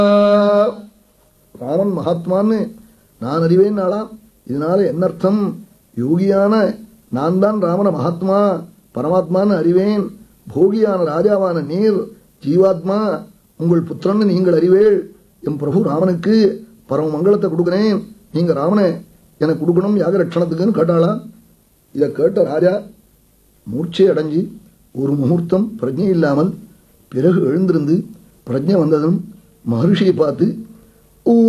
ராமன் மகாத்மான்னு நான் அறிவேன் நாளாம் இதனால என்ன அர்த்தம் யோகியான நான் தான் ராமன மகாத்மா பரமாத்மான்னு அறிவேன் போகியான ராஜாவான நீர் ஜீவாத்மா உங்கள் புத்திரன்னு நீங்கள் அறிவேள் என் பிரபு ராமனுக்கு பரம மங்களத்தை கொடுக்குறேன் நீங்க ராமனை எனக்கு கொடுக்கணும் யாக ரட்சணத்துக்குன்னு கேட்டாளா இதை கேட்ட ராஜா மூர்ச்சை அடைஞ்சு ஒரு முகூர்த்தம் பிரஜை இல்லாமல் பிறகு எழுந்திருந்து பிரஜை வந்ததும் மகர்ஷியை பார்த்து